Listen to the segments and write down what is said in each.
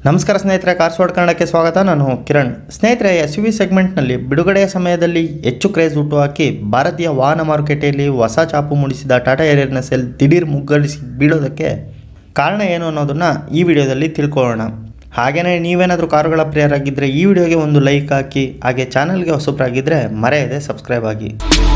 ನಮಸ್ಕಾರ ಸ್ನೇಹಿತರೆ cars word ಕನ್ನಡಕ್ಕೆ ಸ್ವಾಗತ ನಾನು ಕಿರಣ್ ಸ್ನೇಹಿತರೆ ಎಸ್ ಯು ವಿ ಸೆಗ್ಮೆಂಟ್ನಲ್ಲಿ ಬಿಡುಗಡೆಯ ಸಮಯದಲ್ಲಿ ಹೆಚ್ಚು ಕ್ರೇಜ್ ಹುಟ್ಟುಹಾಕಿ ಭಾರತೀಯ ವಾಹನ ಮಾರುಕಟ್ಟೆಯಲ್ಲಿ ಹೊಸ ಚಾಪು ಮೂಡಿಸಿದ ಟಾಟಾ ಏರಿಯರ್ನ ಸೆಲ್ ದಿಢೀರ್ ಮುಗ್ಗರಿಸಿ ಬೀಳೋದಕ್ಕೆ ಕಾರಣ ಏನು ಅನ್ನೋದನ್ನು ಈ ವಿಡಿಯೋದಲ್ಲಿ ತಿಳ್ಕೊಳ್ಳೋಣ ಹಾಗೆಯೇ ನೀವೇನಾದರೂ ಕಾರುಗಳ ಪ್ರಿಯರಾಗಿದ್ದರೆ ಈ ವಿಡಿಯೋಗೆ ಒಂದು ಲೈಕ್ ಹಾಕಿ ಹಾಗೆ ಚಾನಲ್ಗೆ ಹೊಸಬ್ರಾಗಿದ್ದರೆ ಮರೆಯದೆ ಸಬ್ಸ್ಕ್ರೈಬ್ ಆಗಿ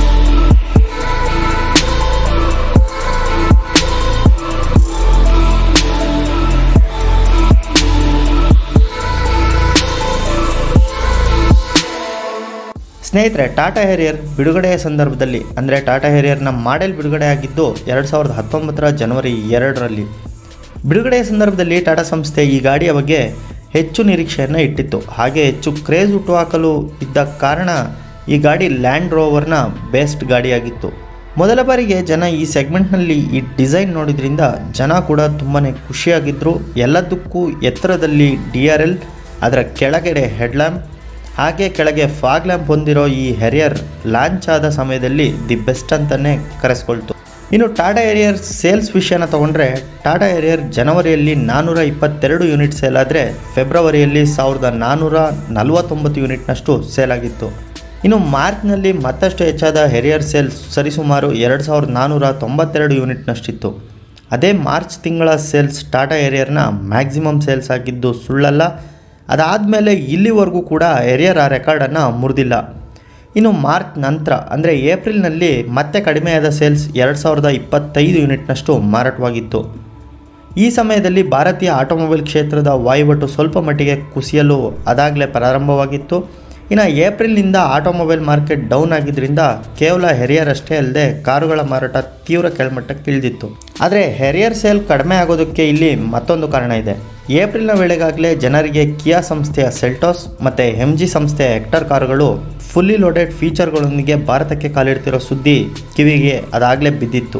ಸ್ನೇಹಿತರೆ ಟಾಟಾ ಹೆರಿಯರ್ ಬಿಡುಗಡೆಯ ಸಂದರ್ಭದಲ್ಲಿ ಅಂದರೆ ಟಾಟಾ ಹೆರಿಯರ್ನ ಮಾಡೆಲ್ ಬಿಡುಗಡೆ ಆಗಿದ್ದು ಎರಡು ಸಾವಿರದ ಹತ್ತೊಂಬತ್ತರ ಜನವರಿ ಎರಡರಲ್ಲಿ ಬಿಡುಗಡೆಯ ಸಂದರ್ಭದಲ್ಲಿ ಟಾಟಾ ಸಂಸ್ಥೆ ಈ ಗಾಡಿಯ ಬಗ್ಗೆ ಹೆಚ್ಚು ನಿರೀಕ್ಷೆಯನ್ನು ಇಟ್ಟಿತ್ತು ಹಾಗೆ ಹೆಚ್ಚು ಕ್ರೇಜ್ ಹುಟ್ಟುಹಾಕಲು ಇದ್ದ ಕಾರಣ ಈ ಗಾಡಿ ಲ್ಯಾಂಡ್ ರೋವರ್ನ ಬೆಸ್ಟ್ ಗಾಡಿಯಾಗಿತ್ತು ಮೊದಲ ಬಾರಿಗೆ ಜನ ಈ ಸೆಗ್ಮೆಂಟ್ನಲ್ಲಿ ಈ ಡಿಸೈನ್ ನೋಡಿದ್ರಿಂದ ಜನ ಕೂಡ ತುಂಬಾ ಖುಷಿಯಾಗಿದ್ದರು ಎಲ್ಲದಕ್ಕೂ ಎತ್ತರದಲ್ಲಿ ಡಿ ಆರ್ ಎಲ್ ಅದರ ಕೆಳಗಡೆ ಹೆಡ್ಲ್ಯಾಂಪ್ ಹಾಗೆ ಕೆಳಗೆ ಫಾಗ್ ಲ್ಯಾಂಪ್ ಹೊಂದಿರೋ ಈ ಹೆರಿಯರ್ ಲಾಂಚ್ ಆದ ಸಮಯದಲ್ಲಿ ದಿ ಬೆಸ್ಟ್ ಅಂತಲೇ ಕರೆಸ್ಕೊಳ್ತು ಇನ್ನು ಟಾಟಾ ಏರಿಯರ್ ಸೇಲ್ಸ್ ವಿಷಯನ ತಗೊಂಡ್ರೆ ಟಾಟಾ ಏರಿಯರ್ ಜನವರಿಯಲ್ಲಿ ನಾನ್ನೂರ ಇಪ್ಪತ್ತೆರಡು ಯೂನಿಟ್ ಸೇಲ್ ಆದರೆ ಫೆಬ್ರವರಿಯಲ್ಲಿ ಸಾವಿರದ ನಾನ್ನೂರ ನಲವತ್ತೊಂಬತ್ತು ಯೂನಿಟ್ನಷ್ಟು ಸೇಲ್ ಆಗಿತ್ತು ಇನ್ನು ಮಾರ್ಚ್ನಲ್ಲಿ ಮತ್ತಷ್ಟು ಹೆಚ್ಚಾದ ಹೆರಿಯರ್ ಸೇಲ್ಸ್ ಸರಿಸುಮಾರು ಎರಡು ಸಾವಿರದ ನಾನ್ನೂರ ತೊಂಬತ್ತೆರಡು ಯೂನಿಟ್ನಷ್ಟಿತ್ತು ಅದೇ ಮಾರ್ಚ್ ತಿಂಗಳ ಸೇಲ್ಸ್ ಟಾಟಾ ಏರಿಯರ್ನ ಮ್ಯಾಕ್ಸಿಮಮ್ ಸೇಲ್ಸ್ ಆಗಿದ್ದು ಸುಳ್ಳಲ್ಲ ಅದಾದಮೇಲೆ ಇಲ್ಲಿವರೆಗೂ ಕೂಡ ಎರಿಯರ್ ಆ ರೆಕಾರ್ಡನ್ನು ಮುರಿದಿಲ್ಲ ಇನ್ನು ಮಾರ್ಚ್ ನಂತರ ಅಂದರೆ ಏಪ್ರಿಲ್ನಲ್ಲಿ ಮತ್ತೆ ಕಡಿಮೆಯಾದ ಸೇಲ್ಸ್ ಎರಡು ಸಾವಿರದ ಇಪ್ಪತ್ತೈದು ಯೂನಿಟ್ನಷ್ಟು ಮಾರಾಟವಾಗಿತ್ತು ಈ ಸಮಯದಲ್ಲಿ ಭಾರತೀಯ ಆಟೋಮೊಬೈಲ್ ಕ್ಷೇತ್ರದ ವಾಯುವಟು ಸ್ವಲ್ಪ ಮಟ್ಟಿಗೆ ಕುಸಿಯಲು ಅದಾಗಲೇ ಪ್ರಾರಂಭವಾಗಿತ್ತು ಇನ್ನು ಏಪ್ರಿಲ್ನಿಂದ ಆಟೋಮೊಬೈಲ್ ಮಾರ್ಕೆಟ್ ಡೌನ್ ಆಗಿದ್ದರಿಂದ ಕೇವಲ ಹೆರಿಯರ್ ಅಷ್ಟೇ ಅಲ್ಲದೆ ಕಾರುಗಳ ಮಾರಾಟ ತೀವ್ರ ಕೆಳಮಟ್ಟಕ್ಕೆ ಇಳಿದಿತ್ತು ಆದರೆ ಹೆರಿಯರ್ ಸೇಲ್ ಕಡಿಮೆ ಆಗೋದಕ್ಕೆ ಇಲ್ಲಿ ಮತ್ತೊಂದು ಕಾರಣ ಇದೆ ಏಪ್ರಿಲ್ನ ವೇಳೆಗಾಗಲೇ ಜನರಿಗೆ ಕಿಯಾ ಸಂಸ್ಥೆಯ ಸೆಲ್ಟೋಸ್ ಮತ್ತು ಎಮ್ ಜಿ ಸಂಸ್ಥೆಯ ಹೆಕ್ಟರ್ ಕಾರುಗಳು ಫುಲ್ಲಿ ಲೋಡೆಡ್ ಫೀಚರ್ಗಳೊಂದಿಗೆ ಭಾರತಕ್ಕೆ ಕಾಲಿಡ್ತಿರೋ ಸುದ್ದಿ ಕಿವಿಗೆ ಅದಾಗಲೇ ಬಿದ್ದಿತ್ತು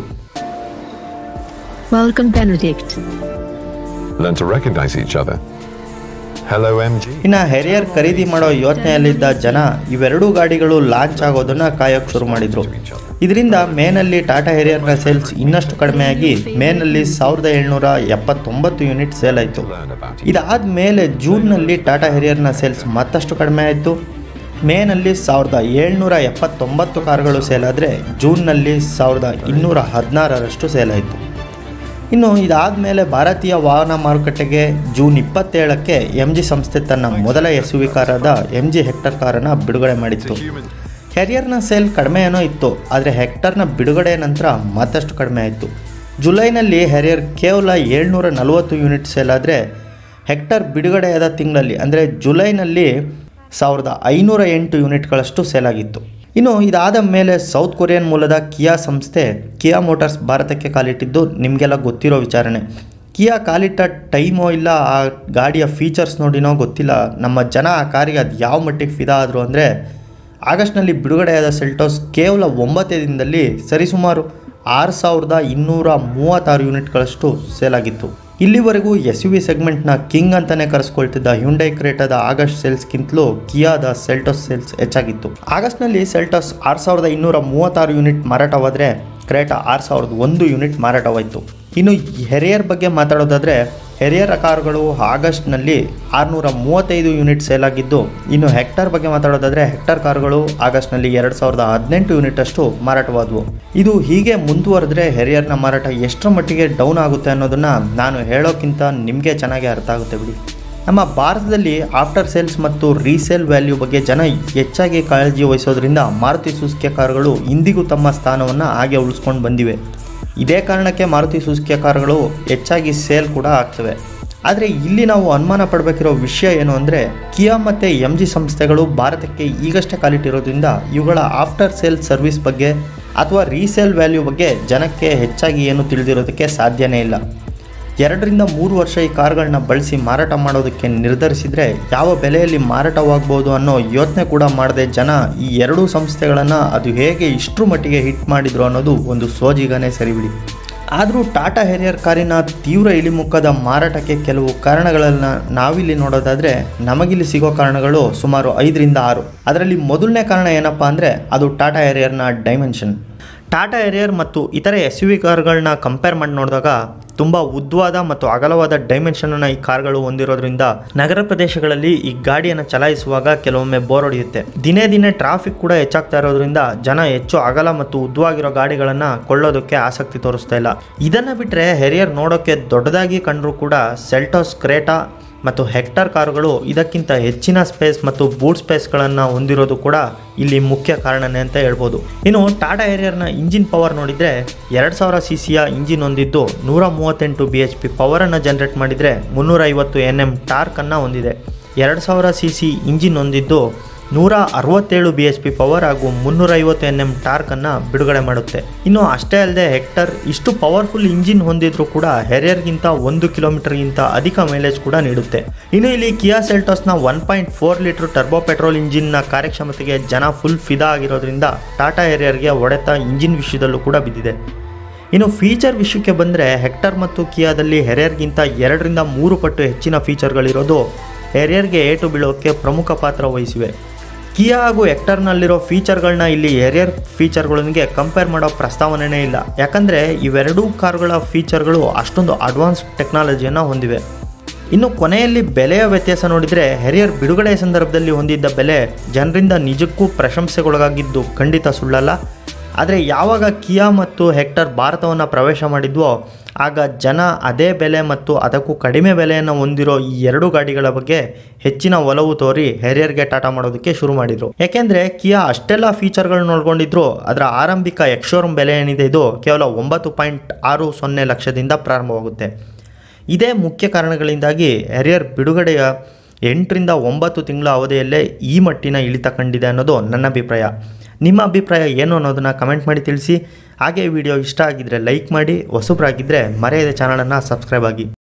Welcome, Benedict. learn to recognize each other. Hello, MG. ಇನ್ನು ಹೆರಿಯರ್ ಖರೀದಿ ಮಾಡೋ ಯೋಚನೆಯಲ್ಲಿದ್ದ ಜನ ಇವೆರಡೂ ಗಾಡಿಗಳು ಲಾಂಚ್ ಆಗೋದನ್ನು ಕಾಯೋಕ್ಕೆ ಶುರು ಮಾಡಿದರು ಇದರಿಂದ ಮೇನಲ್ಲಿ ಟಾಟಾ ಹೆರಿಯರ್ನ ಸೇಲ್ಸ್ ಇನ್ನಷ್ಟು ಕಡಿಮೆಯಾಗಿ ಮೇನಲ್ಲಿ ಸಾವಿರದ ಏಳ್ನೂರ ಎಪ್ಪತ್ತೊಂಬತ್ತು ಯೂನಿಟ್ ಸೇಲ್ ಆಯಿತು Learn about each ಇದಾದ ಮೇಲೆ ಜೂನ್ನಲ್ಲಿ ಟಾಟಾ ಹೆರಿಯರ್ನ ಸೇಲ್ಸ್ ಮತ್ತಷ್ಟು ಕಡಿಮೆ ಆಯಿತು ಮೇನಲ್ಲಿ ಸಾವಿರದ ಏಳ್ನೂರ ಎಪ್ಪತ್ತೊಂಬತ್ತು ಕಾರುಗಳು ಸೇಲ್ ಆದರೆ ಜೂನ್ನಲ್ಲಿ ಸಾವಿರದ ಇನ್ನೂರ ಹದಿನಾರರಷ್ಟು ಸೇಲ್ ಆಯಿತು ಇನ್ನು ಇದಾದ ಮೇಲೆ ಭಾರತೀಯ ವಾಹನ ಮಾರುಕಟ್ಟೆಗೆ ಜೂನ್ ಇಪ್ಪತ್ತೇಳಕ್ಕೆ ಎಮ್ ಜಿ ಸಂಸ್ಥೆ ತನ್ನ ಮೊದಲ ಎಸ್ ಯು ವಿ ಕಾರಾದ ಎಮ್ ಜಿ ಹೆಕ್ಟರ್ ಕಾರನ್ನು ಬಿಡುಗಡೆ ಮಾಡಿತ್ತು ಹೆರಿಯರ್ನ ಸೇಲ್ ಕಡಿಮೆ ಏನೋ ಇತ್ತು ಆದರೆ ಹೆಕ್ಟರ್ನ ಬಿಡುಗಡೆ ನಂತರ ಮತ್ತಷ್ಟು ಕಡಿಮೆ ಆಯಿತು ಜುಲೈನಲ್ಲಿ ಹೆರಿಯರ್ ಕೇವಲ ಏಳ್ನೂರ ನಲವತ್ತು ಯೂನಿಟ್ ಸೇಲ್ ಆದರೆ ಹೆಕ್ಟರ್ ಬಿಡುಗಡೆಯಾದ ತಿಂಗಳಲ್ಲಿ ಅಂದರೆ ಜುಲೈನಲ್ಲಿ ಸಾವಿರದ ಐನೂರ ಎಂಟು ಯೂನಿಟ್ಗಳಷ್ಟು ಸೇಲ್ ಆಗಿತ್ತು ಇನ್ನು ಇದಾದ ಮೇಲೆ ಸೌತ್ ಕೊರಿಯನ್ ಮೂಲದ ಕಿಯಾ ಸಂಸ್ಥೆ ಕಿಯಾ ಮೋಟಾರ್ಸ್ ಭಾರತಕ್ಕೆ ಕಾಲಿಟ್ಟಿದ್ದು ನಿಮಗೆಲ್ಲ ಗೊತ್ತಿರೋ ವಿಚಾರಣೆ ಕಿಯಾ ಕಾಲಿಟ್ಟ ಟೈಮೋ ಇಲ್ಲ ಆ ಗಾಡಿಯ ಫೀಚರ್ಸ್ ನೋಡಿನೋ ಗೊತ್ತಿಲ್ಲ ನಮ್ಮ ಜನ ಆ ಕಾರಿಗೆ ಅದು ಯಾವ ಮಟ್ಟಿಗೆ ಫಿದಾ ಆದರು ಅಂದರೆ ಆಗಸ್ಟ್ನಲ್ಲಿ ಬಿಡುಗಡೆಯಾದ ಸೆಲ್ಟೋಸ್ ಕೇವಲ ಒಂಬತ್ತೇ ದಿನದಲ್ಲಿ ಸರಿಸುಮಾರು ಆರು ಸಾವಿರದ ಇನ್ನೂರ ಮೂವತ್ತಾರು ಯೂನಿಟ್ಗಳಷ್ಟು ಸೇಲ್ ಆಗಿತ್ತು ಇಲ್ಲಿವರೆಗೂ ಎಸ್ ಯು ವಿ ಸೆಗ್ಮೆಂಟ್ನ ಕಿಂಗ್ ಅಂತಲೇ ಕರೆಸ್ಕೊಳ್ತಿದ್ದ ಹ್ಯುಂಡೈ ಕ್ರೇಟಾದ ಆಗಸ್ಟ್ ಸೇಲ್ಸ್ಗಿಂತಲೂ ಕಿಯಾದ ಸೆಲ್ಟೋಸ್ ಸೇಲ್ಸ್ ಹೆಚ್ಚಾಗಿತ್ತು ಆಗಸ್ಟ್ನಲ್ಲಿ ಸೆಲ್ಟೋಸ್ ಆರು ಸಾವಿರದ ಇನ್ನೂರ ಮೂವತ್ತಾರು ಯೂನಿಟ್ ಮಾರಾಟವಾದರೆ ಕ್ರೇಟಾ ಆರು ಸಾವಿರದ ಒಂದು ಯೂನಿಟ್ ಮಾರಾಟವಾಯಿತು ಇನ್ನು ಹೆರಿಯರ್ ಬಗ್ಗೆ ಮಾತಾಡೋದಾದರೆ ಹೆರಿಯರ್ ಕಾರುಗಳು ಆಗಸ್ಟ್ನಲ್ಲಿ ಆರುನೂರ ಮೂವತ್ತೈದು ಯೂನಿಟ್ ಸೇಲ್ ಆಗಿದ್ದು ಇನ್ನು ಹೆಕ್ಟರ್ ಬಗ್ಗೆ ಮಾತಾಡೋದಾದರೆ ಹೆಕ್ಟರ್ ಕಾರುಗಳು ಆಗಸ್ಟ್ನಲ್ಲಿ ಎರಡು ಸಾವಿರದ ಹದಿನೆಂಟು ಯೂನಿಟ್ ಅಷ್ಟು ಮಾರಾಟವಾದವು ಇದು ಹೀಗೆ ಮುಂದುವರೆದ್ರೆ ಹೆರಿಯರ್ನ ಮಾರಾಟ ಎಷ್ಟರ ಮಟ್ಟಿಗೆ ಡೌನ್ ಆಗುತ್ತೆ ಅನ್ನೋದನ್ನು ನಾನು ಹೇಳೋಕ್ಕಿಂತ ನಿಮಗೆ ಚೆನ್ನಾಗಿ ಅರ್ಥ ಆಗುತ್ತೆ ಬಿಡಿ ನಮ್ಮ ಭಾರತದಲ್ಲಿ ಆಫ್ಟರ್ ಸೇಲ್ಸ್ ಮತ್ತು ರೀಸೇಲ್ ವ್ಯಾಲ್ಯೂ ಬಗ್ಗೆ ಜನ ಹೆಚ್ಚಾಗಿ ಕಾಳಜಿ ವಹಿಸೋದ್ರಿಂದ ಮಾರುತಿ ಸುಜುಕಿಯ ಕಾರುಗಳು ಇಂದಿಗೂ ತಮ್ಮ ಸ್ಥಾನವನ್ನು ಹಾಗೆ ಉಳಿಸ್ಕೊಂಡು ಬಂದಿವೆ ಇದೇ ಕಾರಣಕ್ಕೆ ಮಾರುತಿ ಸುಜುಕಿಯ ಕಾರುಗಳು ಹೆಚ್ಚಾಗಿ ಸೇಲ್ ಕೂಡ ಆಗ್ತವೆ ಆದರೆ ಇಲ್ಲಿ ನಾವು ಅನುಮಾನ ಪಡಬೇಕಿರೋ ವಿಷಯ ಏನು ಅಂದರೆ ಕಿಯಾ ಮತ್ತು ಎಮ್ ಜಿ ಸಂಸ್ಥೆಗಳು ಭಾರತಕ್ಕೆ ಈಗಷ್ಟೇ ಕಾಲಿಟ್ಟಿರೋದ್ರಿಂದ ಇವುಗಳ ಆಫ್ಟರ್ ಸೇಲ್ ಸರ್ವಿಸ್ ಬಗ್ಗೆ ಅಥವಾ ರೀಸೇಲ್ ವ್ಯಾಲ್ಯೂ ಬಗ್ಗೆ ಜನಕ್ಕೆ ಹೆಚ್ಚಾಗಿ ಏನು ತಿಳಿದಿರೋದಕ್ಕೆ ಸಾಧ್ಯನೇ ಇಲ್ಲ ಎರಡರಿಂದ ಮೂರು ವರ್ಷ ಈ ಕಾರ್ಗಳನ್ನ ಬಳಸಿ ಮಾರಾಟ ಮಾಡೋದಕ್ಕೆ ನಿರ್ಧರಿಸಿದರೆ ಯಾವ ಬೆಲೆಯಲ್ಲಿ ಮಾರಾಟವಾಗ್ಬೋದು ಅನ್ನೋ ಯೋಚನೆ ಕೂಡ ಮಾಡದೆ ಜನ ಈ ಎರಡೂ ಸಂಸ್ಥೆಗಳನ್ನು ಅದು ಹೇಗೆ ಇಷ್ಟರ ಮಟ್ಟಿಗೆ ಹಿಟ್ ಮಾಡಿದ್ರು ಅನ್ನೋದು ಒಂದು ಸೋಜಿಗನೇ ಸರಿಬಿಡಿ ಆದರೂ ಟಾಟಾ ಹೆರಿಯರ್ ಕಾರಿನ ತೀವ್ರ ಇಳಿಮುಖದ ಮಾರಾಟಕ್ಕೆ ಕೆಲವು ಕಾರಣಗಳನ್ನು ನಾವಿಲ್ಲಿ ನೋಡೋದಾದರೆ ನಮಗಿಲ್ಲಿ ಸಿಗೋ ಕಾರಣಗಳು ಸುಮಾರು ಐದರಿಂದ ಆರು ಅದರಲ್ಲಿ ಮೊದಲನೇ ಕಾರಣ ಏನಪ್ಪ ಅಂದರೆ ಅದು ಟಾಟಾ ಹೆರಿಯರ್ನ ಡೈಮೆನ್ಷನ್ ಟಾಟಾ ಹೆರಿಯರ್ ಮತ್ತು ಇತರೆ ಎಸ್ ಯು ವಿ ಕಾರ್ಗಳನ್ನ ಕಂಪೇರ್ ಮಾಡಿ ನೋಡಿದಾಗ ತುಂಬ ಉದ್ದವಾದ ಮತ್ತು ಅಗಲವಾದ ಡೈಮೆನ್ಷನ್ನ ಈ ಕಾರ್ಗಳು ಹೊಂದಿರೋದ್ರಿಂದ ನಗರ ಪ್ರದೇಶಗಳಲ್ಲಿ ಈ ಗಾಡಿಯನ್ನು ಚಲಾಯಿಸುವಾಗ ಕೆಲವೊಮ್ಮೆ ಬೋರ್ ಹೊಡೆಯುತ್ತೆ ದಿನೇ ದಿನೇ ಟ್ರಾಫಿಕ್ ಕೂಡ ಹೆಚ್ಚಾಗ್ತಾ ಇರೋದ್ರಿಂದ ಜನ ಹೆಚ್ಚು ಅಗಲ ಮತ್ತು ಉದ್ದವಾಗಿರೋ ಗಾಡಿಗಳನ್ನು ಕೊಳ್ಳೋದಕ್ಕೆ ಆಸಕ್ತಿ ತೋರಿಸ್ತಾ ಇಲ್ಲ ಇದನ್ನು ಬಿಟ್ಟರೆ ಹೆರಿಯರ್ ನೋಡೋಕ್ಕೆ ದೊಡ್ಡದಾಗಿ ಕಂಡರೂ ಕೂಡ ಸೆಲ್ಟೋಸ್ ಕ್ರೇಟಾ ಮತ್ತು ಹೆಕ್ಟರ್ ಕಾರುಗಳು ಇದಕ್ಕಿಂತ ಹೆಚ್ಚಿನ ಸ್ಪೇಸ್ ಮತ್ತು ಬೂಟ್ ಸ್ಪೇಸ್ಗಳನ್ನು ಹೊಂದಿರೋದು ಕೂಡ ಇಲ್ಲಿ ಮುಖ್ಯ ಕಾರಣನೇ ಅಂತ ಹೇಳ್ಬೋದು ಇನ್ನು ಟಾಟಾ ಏರಿಯರ್ನ ಇಂಜಿನ್ ಪವರ್ ನೋಡಿದರೆ ಎರಡು ಸಾವಿರ ಸಿ ಸಿಯ ಇಂಜಿನ್ ಹೊಂದಿದ್ದು ನೂರ ಮೂವತ್ತೆಂಟು ಬಿ ಎಚ್ ಪಿ ಪವರನ್ನು ಜನ್ರೇಟ್ ಮಾಡಿದರೆ ಮುನ್ನೂರ ಐವತ್ತು ಎನ್ ಎಮ್ ಟಾರ್ಕನ್ನು ಹೊಂದಿದೆ ಎರಡು ಸಾವಿರ ಸಿ ಸಿ ಇಂಜಿನ್ ಹೊಂದಿದ್ದು ನೂರ ಅರವತ್ತೇಳು ಬಿ ಎಚ್ ಪಿ ಪವರ್ ಹಾಗೂ ಮುನ್ನೂರೈವತ್ತು ಎನ್ ಎಮ್ ಟಾರ್ಕನ್ನು ಬಿಡುಗಡೆ ಮಾಡುತ್ತೆ ಇನ್ನು ಅಷ್ಟೇ ಅಲ್ಲದೆ ಹೆಕ್ಟರ್ ಇಷ್ಟು ಪವರ್ಫುಲ್ ಇಂಜಿನ್ ಹೊಂದಿದ್ರೂ ಕೂಡ ಹೆರಿಯರ್ಗಿಂತ ಒಂದು ಕಿಲೋಮೀಟರ್ಗಿಂತ ಅಧಿಕ ಮೈಲೇಜ್ ಕೂಡ ನೀಡುತ್ತೆ ಇನ್ನು ಇಲ್ಲಿ ಕಿಯಾ ಸೆಲ್ಟೋಸ್ನ one point four litre turbo petrol ಇಂಜಿನ್ನ ಕಾರ್ಯಕ್ಷಮತೆಗೆ ಜನ ಫುಲ್ ಫಿದಾ ಆಗಿರೋದ್ರಿಂದ ಟಾಟಾ ಹೆರಿಯರ್ಗೆ ಹೊಡೆತ ಇಂಜಿನ್ ವಿಷಯದಲ್ಲೂ ಕೂಡ ಬಿದ್ದಿದೆ ಇನ್ನು ಫೀಚರ್ ವಿಷಯಕ್ಕೆ ಬಂದರೆ ಹೆಕ್ಟರ್ ಮತ್ತು ಕಿಯಾದಲ್ಲಿ ಹೆರಿಯರ್ಗಿಂತ ಎರಡರಿಂದ ಮೂರು ಪಟ್ಟು ಹೆಚ್ಚಿನ ಫೀಚರ್ಗಳಿರೋದು ಹೆರಿಯರ್ಗೆ ಏಟು ಬೀಳೋಕ್ಕೆ ಪ್ರಮುಖ ಪಾತ್ರ ವಹಿಸಿವೆ ಕಿಯಾ ಹಾಗೂ ಹೆಕ್ಟರ್ನಲ್ಲಿರೋ ಫೀಚರ್ಗಳನ್ನ ಇಲ್ಲಿ ಹೆರಿಯರ್ ಫೀಚರ್ಗಳೊಂದಿಗೆ ಕಂಪೇರ್ ಮಾಡೋ ಪ್ರಸ್ತಾವನೆಯೇ ಇಲ್ಲ ಯಾಕಂದರೆ ಇವೆರಡೂ ಕಾರುಗಳ ಫೀಚರ್ಗಳು ಅಷ್ಟೊಂದು ಅಡ್ವಾನ್ಸ್ ಟೆಕ್ನಾಲಜಿಯನ್ನು ಹೊಂದಿವೆ ಇನ್ನು ಕೊನೆಯಲ್ಲಿ ಬೆಲೆಯ ವ್ಯತ್ಯಾಸ ನೋಡಿದರೆ ಹೆರಿಯರ್ ಬಿಡುಗಡೆ ಸಂದರ್ಭದಲ್ಲಿ ಹೊಂದಿದ್ದ ಬೆಲೆ ಜನರಿಂದ ನಿಜಕ್ಕೂ ಪ್ರಶಂಸೆಗೊಳಗಾಗಿದ್ದು ಖಂಡಿತ ಸುಳ್ಳಲ್ಲ ಆದರೆ ಯಾವಾಗ ಕಿಯಾ ಮತ್ತು ಹೆಕ್ಟರ್ ಭಾರತವನ್ನು ಪ್ರವೇಶ ಮಾಡಿದ್ವೋ ಆಗ ಜನ ಅದೇ ಬೆಲೆ ಮತ್ತು ಅದಕ್ಕೂ ಕಡಿಮೆ ಬೆಲೆಯನ್ನು ಹೊಂದಿರೋ ಈ ಎರಡು ಗಾಡಿಗಳ ಬಗ್ಗೆ ಹೆಚ್ಚಿನ ಒಲವು ತೋರಿ ಹೆರಿಯರ್ಗೆ ಟಾಟಾ ಮಾಡೋದಕ್ಕೆ ಶುರು ಮಾಡಿದರು ಯಾಕೆಂದರೆ ಕಿಯಾ ಅಷ್ಟೆಲ್ಲ ಫೀಚರ್ಗಳನ್ನ ನೋಡ್ಕೊಂಡಿದ್ರು ಅದರ ಆರಂಭಿಕ ಎಕ್ಶೋರೂಮ್ ಬೆಲೆ ಏನಿದೆ ಇದು ಕೇವಲ ಒಂಬತ್ತು ಪಾಯಿಂಟ್ ಆರು ಸೊನ್ನೆ ಲಕ್ಷದಿಂದ ಪ್ರಾರಂಭವಾಗುತ್ತೆ ಇದೇ ಮುಖ್ಯ ಕಾರಣಗಳಿಂದಾಗಿ ಹೆರಿಯರ್ ಬಿಡುಗಡೆಯ ಎಂಟರಿಂದ ಒಂಬತ್ತು ತಿಂಗಳ ಅವಧಿಯಲ್ಲೇ ಈ ಮಟ್ಟಿನ ಇಳಿತ ಕಂಡಿದೆ ಅನ್ನೋದು ನನ್ನ ಅಭಿಪ್ರಾಯ ನಿಮ್ಮ ಅಭಿಪ್ರಾಯ ಏನು ಅನ್ನೋದನ್ನು ಕಮೆಂಟ್ ಮಾಡಿ ತಿಳಿಸಿ ಹಾಗೆ ವಿಡಿಯೋ ಇಷ್ಟ ಆಗಿದ್ದರೆ ಲೈಕ್ ಮಾಡಿ ಹೊಸಬ್ರಾಗಿದ್ದರೆ ಮರೆಯದೆ ಚಾನಲನ್ನು ಸಬ್ಸ್ಕ್ರೈಬ್ ಆಗಿ